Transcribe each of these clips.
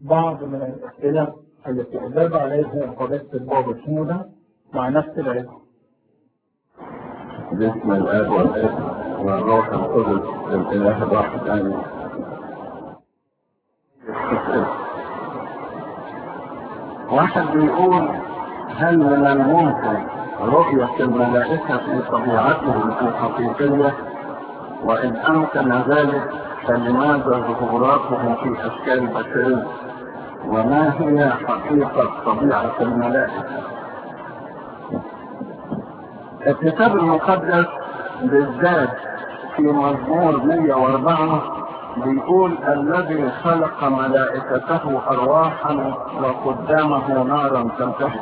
بعض من الأسئلة التي أجاب عليها قداسة البابا شنودة مع نفس العلم باسم الآب والابن والروح القدس الإله الواحد آمين. واحد بيقول هل من الممكن رؤية الملائكة في طبيعتهم الحقيقية وإن أمكن ذلك فلماذا ظهوراتهم في أشكال بشرية وما هي حقيقة طبيعة الملائكة الكتاب المقدس بالذات في مزمور 104 بيقول الذي خلق ملائكته أرواحا وقدامه نارا تلتهب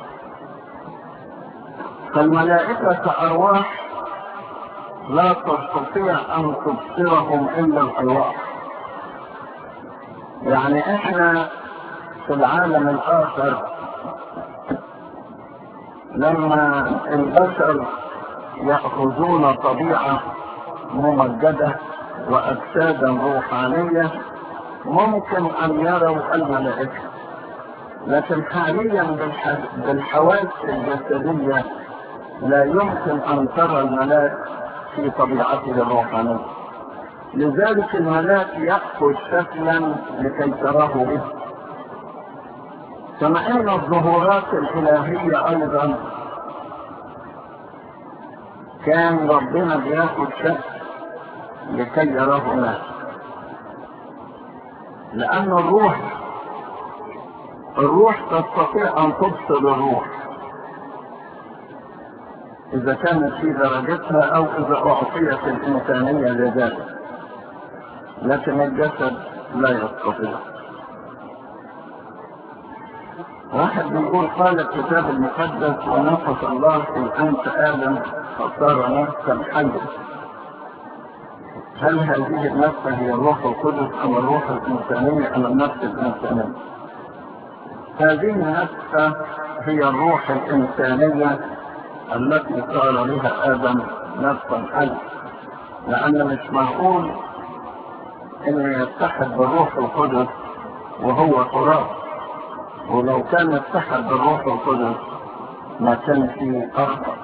فالملائكة أرواح لا تستطيع أن تبصرهم إلا الأرواح يعني إحنا في العالم الآخر لما البشر يأخذون طبيعة ممجدة وأجسادا روحانية ممكن أن يروا الملائكة لكن حاليا بالحواس الجسدية لا يمكن أن ترى الملاك في طبيعته الروحانية لذلك الملاك يأخذ شكلا لكي تراه به كما ان الظهورات الالهية ايضا كان ربنا بياخد شك لكي يراه الناس لان الروح الروح تستطيع ان تبصر الروح اذا كانت في درجتها او اذا اعطيت الانسانية لذلك لكن الجسد لا يستطيع واحد بيقول قال الكتاب المقدس ونفخ الله في انف ادم فصار نفسا حيا هل هذه النفس هي الروح القدس ام الروح الانسانيه ام النفس الانسانيه هذه النفس هي الروح الانسانيه التي صار بها ادم نفسا حيا لان مش معقول انه يتحد بالروح القدس وهو تراب ولو كان اتحد بالروح القدس ما كان فيه أخطأ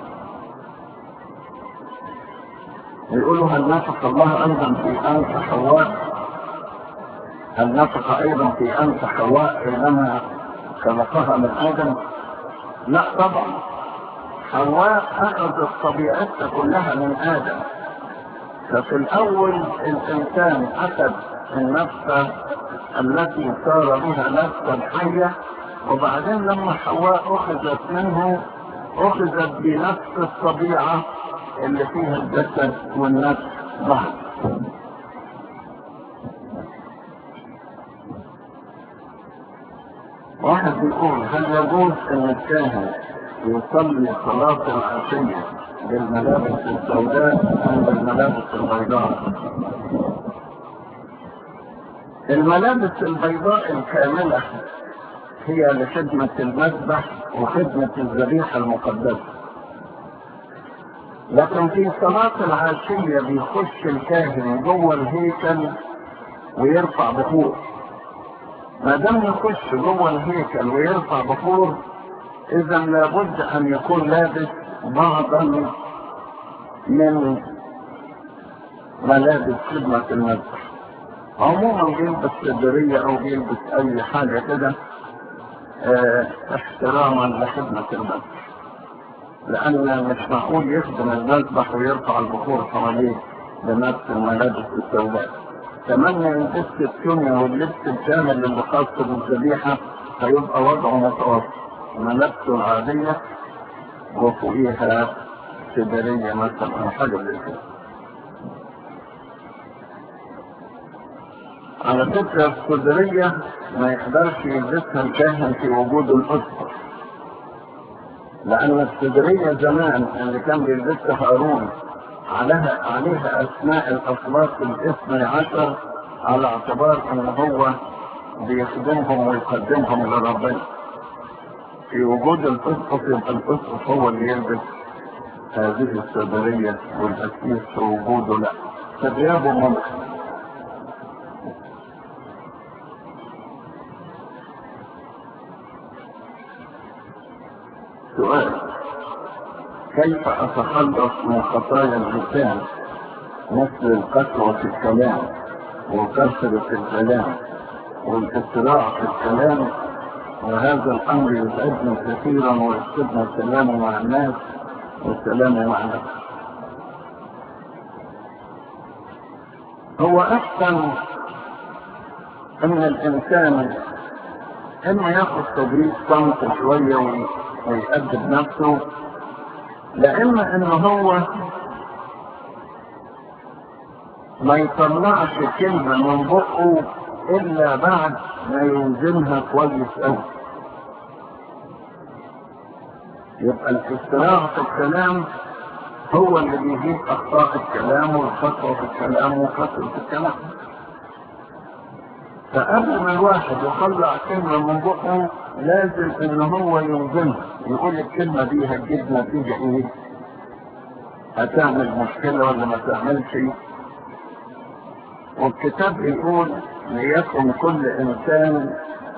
يقولوا هل نفخ الله أيضا في أنف حواء هل نفخ أيضا في أنف حواء حينما خلقها من آدم لا طبعا حواء أخذت طبيعتها كلها من آدم ففي الأول الإنسان أخذ النفس التي صار بها نفسا حية وبعدين لما حواء أخذت منه أخذت بنفس الطبيعة اللي فيها الجسد والنفس بعض واحد بيقول هل يجوز ان الكاهن يصلي صلاة العشية بالملابس السوداء ام بالملابس البيضاء؟ الملابس البيضاء الكاملة هي لخدمة المذبح وخدمة الذبيحة المقدسة لكن في صلاة العشية بيخش الكاهن جوه الهيكل ويرفع بخور ما دام يخش جوه الهيكل ويرفع بخور اذا لابد ان يكون لابس بعضا من ملابس خدمة المذبح عموما بيلبس صدرية او بيلبس اي حاجة كده اه احتراما لخدمة المذبح لان مش معقول يخدم المذبح ويرفع البخور حواليه بنفس الملابس السوداء كمان ما يلبسش التونيا واللبس الكامل اللي خاص بالذبيحة هيبقى وضعه متوسط ملابسه العادية وفوقيها سدرية مثلا او حاجة زي كده على فكرة الصدرية ما يقدرش يلبسها الكاهن في وجود الأسرة لأن الصدرية زمان اللي كان بيلبسها هارون عليها عليها أسماء الأصوات الاثني عشر على اعتبار أن هو بيخدمهم ويقدمهم لربنا في وجود الأسقف يبقى الأسقف هو اللي يلبس هذه الصدرية والأسيس في وجوده لا فغيابه ممكن سؤال كيف أتخلص من خطايا اللسان مثل القسوة في الكلام وكثرة الكلام والإسراع في الكلام وهذا الأمر يتعبني كثيرا ويفقدنا سلامي مع الناس وسلامي مع نفسي هو أحسن أن الإنسان إما ياخد تدريب صمت شوية ويأدب نفسه لإما إن هو ما يطلعش كلمة من بقه إلا بعد ما يوزنها كويس أوي يبقى الاستراحة في الكلام هو اللي بيجيب أخطاء الكلام والخطوة في الكلام وخطوة في الكلام فقبل ما الواحد يطلع كلمة من بقه لازم ان هو يوزنها يقول الكلمة دي هتجيب نتيجة ايه هتعمل مشكلة ولا ما تعملش والكتاب يقول ليكن كل انسان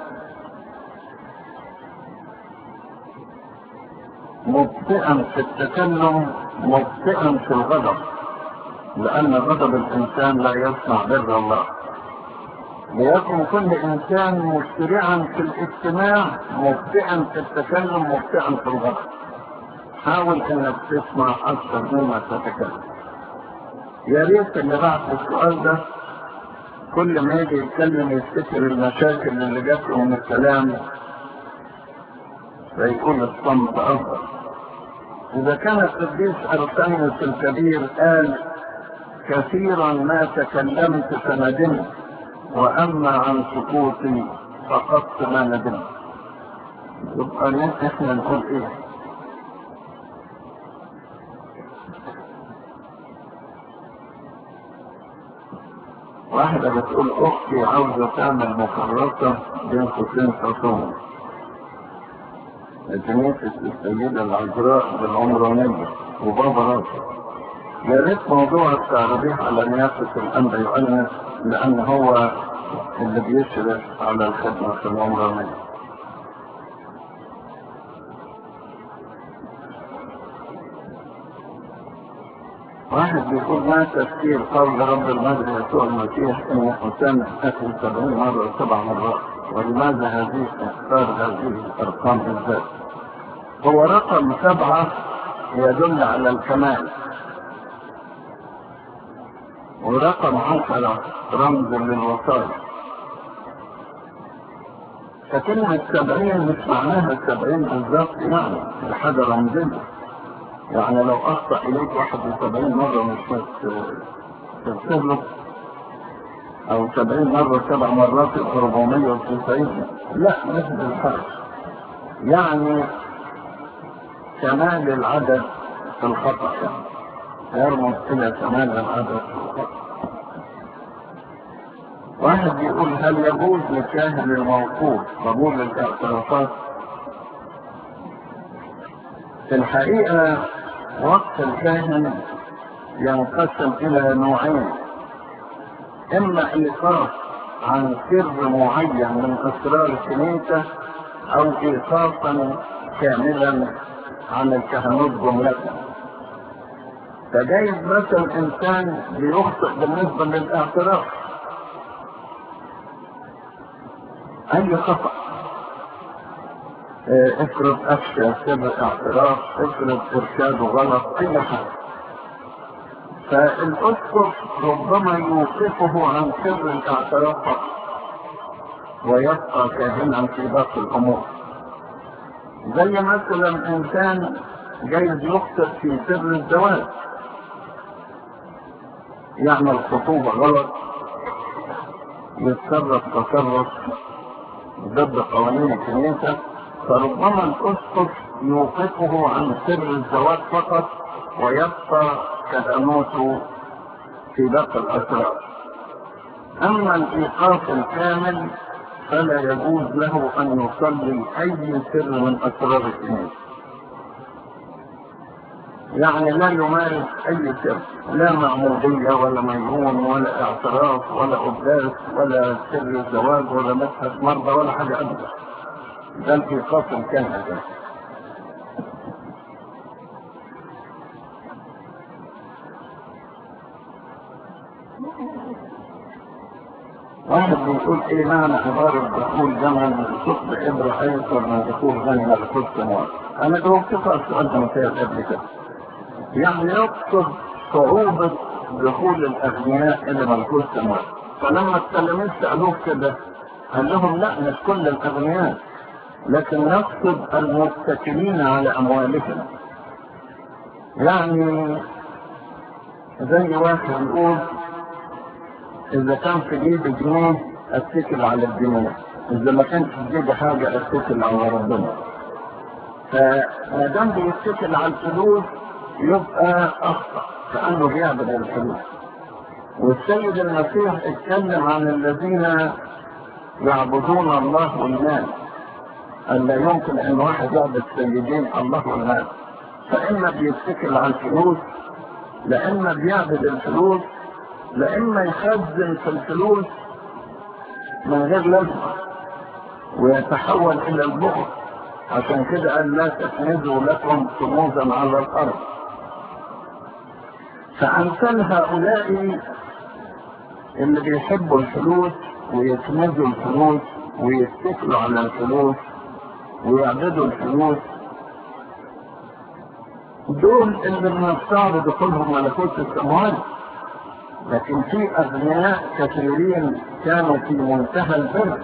مبطئا في التكلم مبطئا في الغضب لان غضب الانسان لا يصنع بر الله ليكن كل انسان مسرعا في الاستماع مبدعا في التكلم مبدعا في الغضب حاول انك تسمع اكثر مما تتكلم يا ريت اللي بعد السؤال ده كل ما يجي يتكلم يفتكر المشاكل اللي جات له من الكلام فيكون الصمت افضل اذا كان القديس ارسانيوس الكبير قال كثيرا ما تكلمت فندمت واما عن سقوطي فقدت ما ندمت يبقى احنا نقول ايه واحدة بتقول اختي عاوزة تعمل مكرسة بين قوسين تصوم كنيسة السيدة العذراء بالعمرانية وبابا راسه يا ريت موضوع التعريف على نيافة الأنبا يؤنس لأن هو اللي بيشرف على الخدمة في العمرانية واحد بيقول ما تفسير قول رب المجد يسوع المسيح ان الانسان يحتفل سبعين مرة سبع مرات ولماذا هذه اختار هذه الارقام بالذات هو رقم سبعة يدل على الكمال ورقم عشرة رمز للوصايا فكلمة سبعين مش معناها سبعين بالظبط يعني الحاجة رمزية يعني لو أخطأ إليك 71 مرة مش تغفر له أو 70 مرة سبع مرات 490 لا مش بالحرف يعني كمال العدد في الخطأ يعني يرمز إلى كمال العدد في الخطأ واحد يقول هل يجوز للكاهن الموقوف قبول الاعترافات في الحقيقة وقت الكاهن ينقسم إلى نوعين إما إيقاف عن سر معين من أسرار الكنيسة أو إيقافا كاملا عن الكهنوت جملة فجايز مثلا إنسان بيخطئ بالنسبة للاعتراف أي خطأ افرض افشى سر اعتراف افرض ارشاده غلط اي حاجه فالاسقف ربما يوقفه عن سر الاعتراف فقط ويبقى كاهنا في باقي الامور زي مثلا انسان جايز يخطئ في سر الزواج يعمل خطوبه غلط يتصرف تصرف ضد قوانين الكنيسه فربما الاسقف يوقفه عن سر الزواج فقط ويبقى كهنوته في باقي الاسرار اما الايقاف الكامل فلا يجوز له ان يصلي اي سر من اسرار الكنيسه يعني لا يمارس اي سر لا معمودية ولا ميمون ولا اعتراف ولا قداس ولا سر الزواج ولا مسحة مرضى ولا حاجة ابدا ده الإيقاف الكامل واحد بيقول ايه معنى عبارة دخول زمن ثقب ابرة ايسر من دخول غني ملكوت سماوات انا جاوبتك على السؤال ده مثال قبل كده يعني يقصد صعوبة دخول الاغنياء الى ملكوت سماوات فلما التلاميذ سألوه كده قال لهم لا مش كل الاغنياء لكن نقصد المتكلين على اموالهم يعني زي واحد يقول اذا كان في جيبي جنيه اتكل على الجنيه اذا ما كانش في جيبي حاجه اتكل على ربنا فما دام بيتكل على الفلوس يبقى اخطا كانه بيعبد الفلوس والسيد المسيح اتكلم عن الذين يعبدون الله والمال أن لا يمكن أن واحد يعبد سيدين الله والمال فإما بيتكل على الفلوس لإما بيعبد الفلوس لإما يخزن في الفلوس من غير لازمة ويتحول إلى البخل عشان كده قال لا تكنزوا لكم كنوزا على الأرض فأمثال هؤلاء اللي بيحبوا الفلوس ويكنزوا الفلوس ويتكلوا على الفلوس ويعبدوا الفلوس دول اللي من الصعب دخولهم ملكوت السماوات لكن في اغنياء كثيرين كانوا في منتهى البر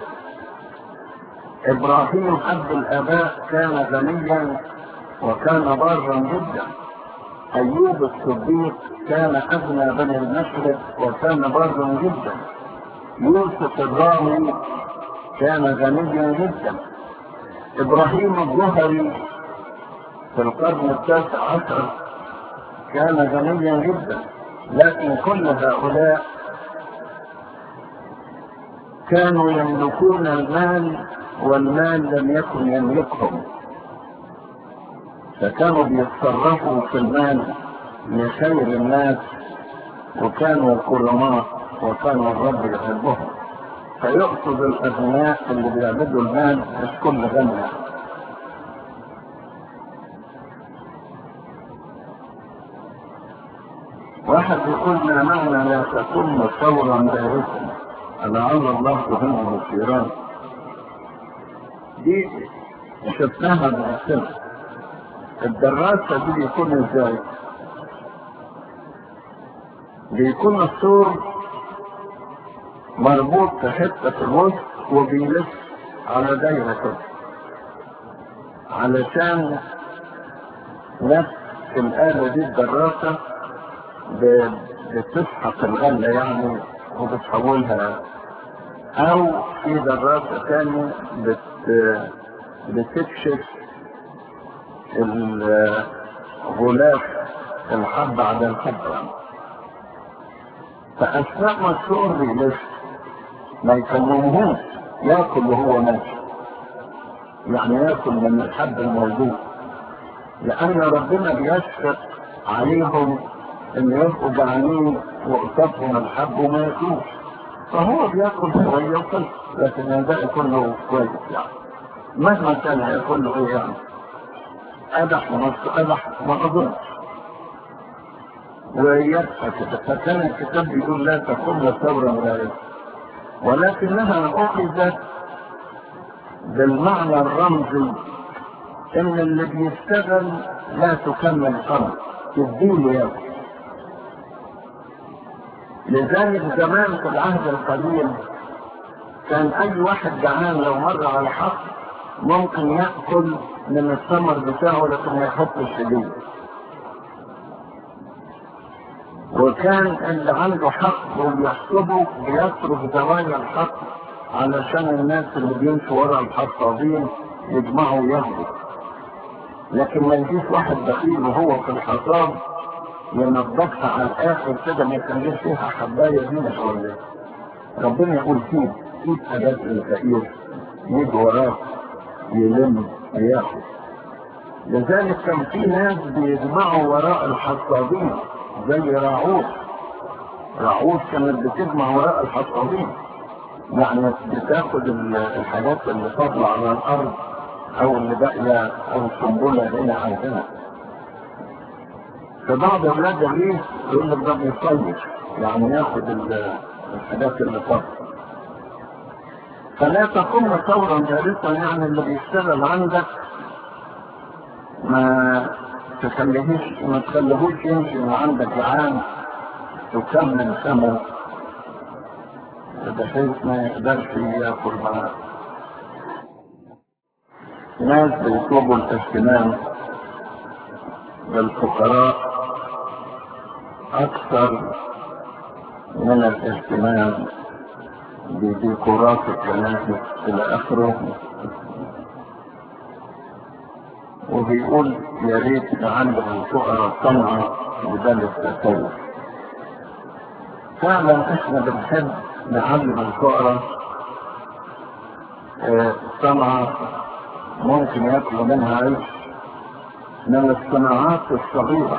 ابراهيم اب الاباء كان غنيا وكان بارا جدا ايوب الصديق كان اغنى بني المشرق وكان بارا جدا يوسف الرامي كان غنيا جدا ابراهيم الجهري في القرن التاسع عشر كان غنيا جدا لكن كل هؤلاء كانوا يملكون المال والمال لم يكن يملكهم فكانوا بيتصرفوا في المال لخير الناس وكانوا كرماء وكانوا الرب يحبهم فيقصد الاغنياء اللي بيعبدوا المال مش كل غني واحد يقول ما معنى لا تكون ثورا بارزا لعل الله تهمه الثيران دي شفناها بنفسنا الدراسة دي بيكون ازاي بيكون السور مربوط في حتة في الوسط وبيلف على دايرة كده علشان نفس الآلة دي الدراسة بتسحق الغلة يعني وبتحولها أو في دراسة تانية بت بتكشف الغلاف الحب على الحب فأثناء ما السور بيلف ما يكلمهوش ياكل وهو ماشي يعني ياكل من الحب الموجود لأن ربنا بيشفق عليهم ان يبقوا جعانين وقصتهم الحب وما ياكلوش فهو بياكل شويه وخلص لكن الباقي كله كويس يعني مهما كان هياكل له ايه يعني قدح ونص قدح ما اظنش ويبقى كده فكان الكتاب بيقول لا تكون ثورا ذلك ولكنها اخذت بالمعنى الرمزي ان اللي بيشتغل لا تكمل قرض تديله ياكل لذلك زمان في العهد القديم كان اي واحد جعان لو مر على حق ممكن ياكل من الثمر بتاعه لكن ما يحطش ايديه وكان اللي عنده حق وبيحسبه بيصرف زوايا الحق علشان الناس اللي بيمشوا ورا الحصادين يجمعوا وياخدوا لكن ما يجيش واحد بخيل وهو في الحصاد ينظفها على الاخر كده ما يخليش فيها حبايه هنا شويه ربنا يقول سيب سيب حاجات الفقير يجي وراه يلم وياخد لذلك كان في ناس بيجمعوا وراء الحصادين زي راعوت راعوت كانت بتجمع وراء الحصادين يعني بتاخد الحاجات اللي تطلع على الارض او اللي باقيه او القنبله هنا او هنا فبعض اولاد الريف يقول لك ده بيصيف يعني ياخد الحاجات اللي طلع فلا تقوم ثورا جالسا يعني اللي بيشتغل عندك ما تخليهوش ما تخليهوش يمشي من عندك جعان تكمل سمه بحيث ما يقدرش ياكل معاك ناس بيطلبوا الاهتمام بالفقراء أكثر من الاهتمام بديكورات الكنائس إلى آخره وبيقول يا ريت نعلم الفقراء صنعة بدل التسوق فعلا احنا بنحب نعلم الفقراء آه، صنعة ممكن ياكلوا منها عيش من الصناعات الصغيرة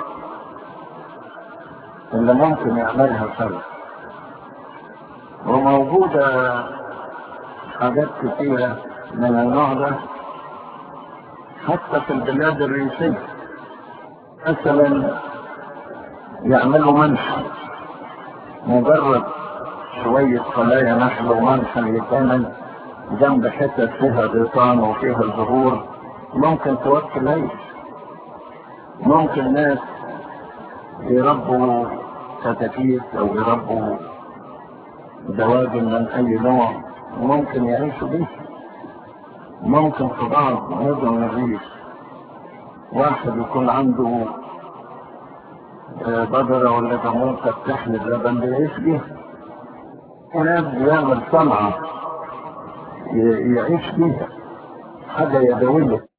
اللي ممكن يعملها فرق وموجودة حاجات كثيرة من النوع ده حتى في البلاد الرئيسية مثلا يعملوا منحى مجرد شوية خلايا نحل ومنحى يتعمل جنب حتة فيها غيطان وفيها زهور ممكن توكل عيش ممكن ناس يربوا كتاكيت او يربوا دواجن من اي نوع ممكن يعيشوا بيه ممكن في بعض مدن الريف واحد يكون عنده آه، بقرة ولا جاموسة بتحمل لبن بيعيش بيها وناس بيعمل صنعة ي- يعيش بيها حاجة يدوية